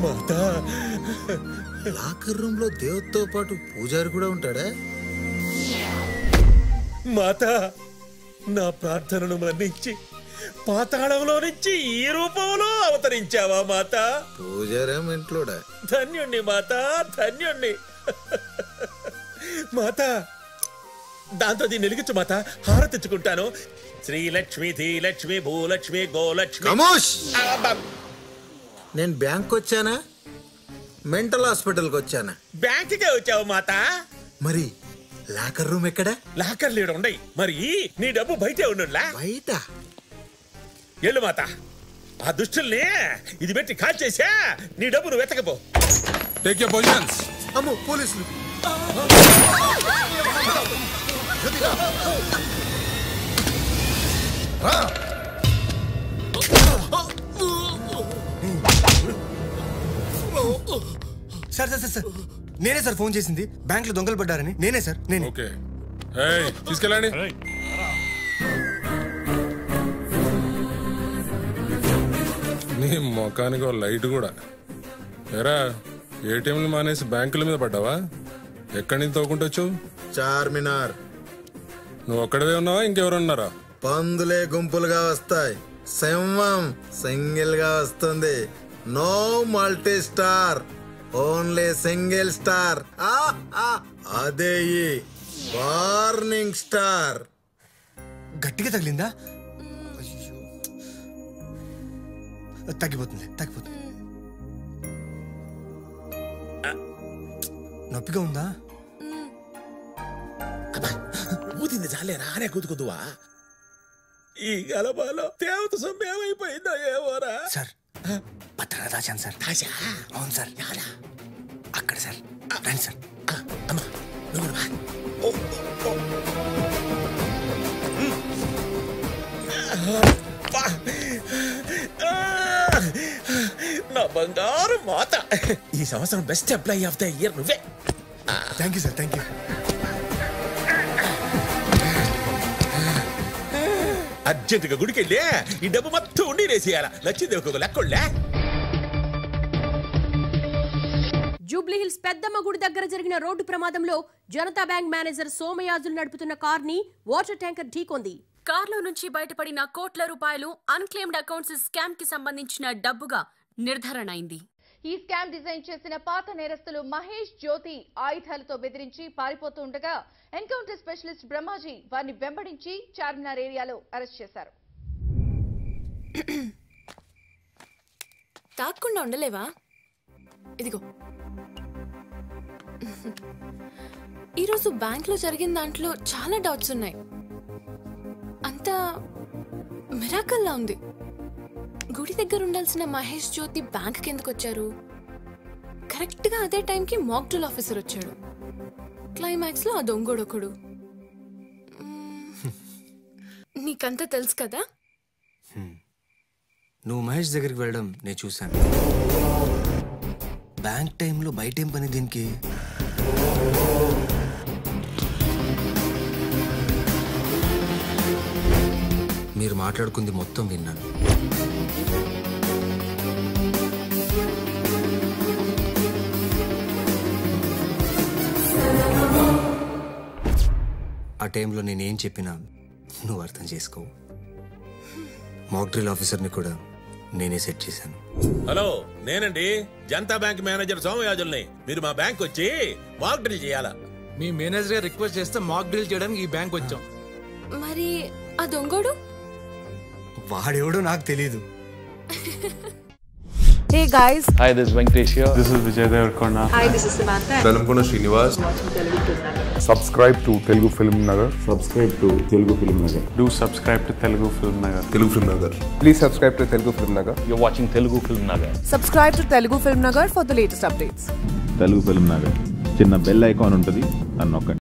మాత locker room లో దేవుడితో పాటు పూజారి కూడా ఉంటాడా మాత నా ప్రార్థనను మన్నించి పాతాళంలో నుంచి ఈ రూపంలో అవతరించావా మాత పూజారేం ఇంట్లోడా ధన్యుణ్ణి మాత ధన్యుణ్ణి మాత దాంతో దీన్ని వెలిగించు మాత హారతిచ్చుకుంటాను శ్రీలక్ష్మి ధీలక్ష్మి భూలక్ష్మి గోలక్ష్మి ఖమోష్ అబ్బా, నేను బ్యాంక్ వచ్చానా మెంటల్ హాస్పిటల్కి వచ్చానా బ్యాంకుకే వచ్చావు మాత మరి లాకర్ రూమ్ ఎక్కడ లాకర్ లీడ ఉండయి మరి నీ డబ్బు బయటే ఉండులా బయట ఎల్లు మాత ఆ దుష్టుల్ని ఇది పెట్టి కాల్ చేసా నీ డబ్బు నువ్వు వెతకపో టేక్ యర్ పొజిషన్స్ అమ్మో పోలీసులు సార్ సార్ సార్ సార్ నేనే సార్ ఫోన్ చేసింది బ్యాంక్ లో దొంగలు పడ్డారని నేనే సార్ నేనే ఓకే ఏయ్ తీసుకెళ్ళండి నీ మొఖానికి ఓ లైట్ కూడా ఎరా ఏటీఎంలు మానేసి బ్యాంకుల మీద పడ్డావా ఎక్కడి నుంచి తవ్వుకుంటొచ్చు చార్మినార్ నువ్వు ఒక్కడవే ఉన్నావా ఇంకెవరు ఉన్నారా పందులే గుంపులుగా వస్తాయి సింహం సింగిల్ గా వస్తుంది no multi star only single star ఆ, ఆ, అదే ఈ వార్నింగ్ స్టార్ గట్టిగా తగిలిందా అయ్యో. తగ్గిపోతుంది తగ్గిపోతుంది నొప్పిగా ఉందా ఊదింది చాలేరా అనే కుదుకుదువా ఈ గలబాలో దేవత సొమ్మేమైపోయిందో ఏమోరా సార్ పత్రాలు దాచాను సార్ ఆశా అవును సార్ అక్కడ సార్ రండి సార్ అమ్మా నువ్వు రా. ఓ, ఓ, ఓ. అబ్బా. ఆ, నా బంగారు మాత ఈ సంవత్సరం best employee of the year నువ్వే thank you sir thank you అర్జెంటుగా గుడికెళ్ళి ఈ డబ్బు మొత్తం ఉండి రేసేయాల లక్ష్మీదేవికి ఒక లెక్కొళ్ళే జూబ్లీహిల్స్ పెద్దమ్మ గుడి దగ్గర జరిగిన రోడ్డు ప్రమాదంలో జనతా బ్యాంక్ మేనేజర్ సోమయాజులు నడుపుతున్న కార్ని వాటర్ ట్యాంకర్ ఢీకొంది కార్లో నుంచి బయటపడిన కోట్ల రూపాయలు అన్క్లెయిమ్డ్ అకౌంట్స్ స్కామ్ కి సంబంధించిన డబ్బుగా నిర్ధారణ అయింది ఈ స్కామ్ డిజైన్ చేసిన పాత నేరస్తులు మహేష్ జ్యోతి ఆయుధాలతో బెదిరించి పారిపోతూ ఉండగా ఎన్కౌంటర్ స్పెషలిస్ట్ బ్రహ్మాజీ వారిని వెంబడించి చార్మినార్ ఏరియాలో అరెస్ట్ చేశారు తాక్కుండా ఉండలేవా ఇదిగో ఈరోజు బ్యాంక్లో జరిగిన దాంట్లో చాలా డౌట్స్ ఉన్నాయి అంతా మిరాకల్లా ఉంది గుడి దగ్గర ఉండాల్సిన మహేష్ జ్యోతి బ్యాంక్ కిందకు వచ్చారు కరెక్ట్గా అదే టైంకి మాక్ డ్రిల్ ఆఫీసర్ వచ్చాడు క్లైమాక్స్లో ఆ దొంగోడొకడు మ్మ్. నీకంతా తెలుసు కదా నువ్వు మహేష్ దగ్గరికి వెళ్ళడం నేను చూశాను బ్యాంక్ టైంలో బయట ఏం పని దీనికి మీరు మాట్లాడుకుంది మొత్తం విన్నాను ఆ టైంలో నేనేం చెప్పినా నువ్వు అర్థం చేసుకోవు మాక్ డ్రిల్ ఆఫీసర్ని కూడా నేనే సెట్ చేశాను హలో నేనండి జనతా బ్యాంక్ మేనేజర్ సోమయాజుల్ని మీరు మా బ్యాంక్ వచ్చి మాక్ డ్రిల్ చేయాలా మీ మేనేజర్ గారు రిక్వెస్ట్ చేస్తే మాక్ డ్రిల్ చేయడానికి ఈ బ్యాంక్ వచ్చాం మరి ఆ దొంగోడు వాడెవడో నాకు తెలియదు Hey guys, Hi, this is Venkatesh here. This is Vijay Devarkonda. hi, this is Samantha. Dalamkona Srinivas. Subscribe to Telugu Film Nagar. Subscribe to Telugu Film Nagar. Do subscribe to Telugu Film Nagar. Telugu Film Nagar. Please subscribe to Telugu Film Nagar. You're watching Telugu Film Nagar. Subscribe to Telugu Film Nagar for the latest updates. Telugu film Nagar చిన్న bell icon ఉంటుంది అని నొక్కండి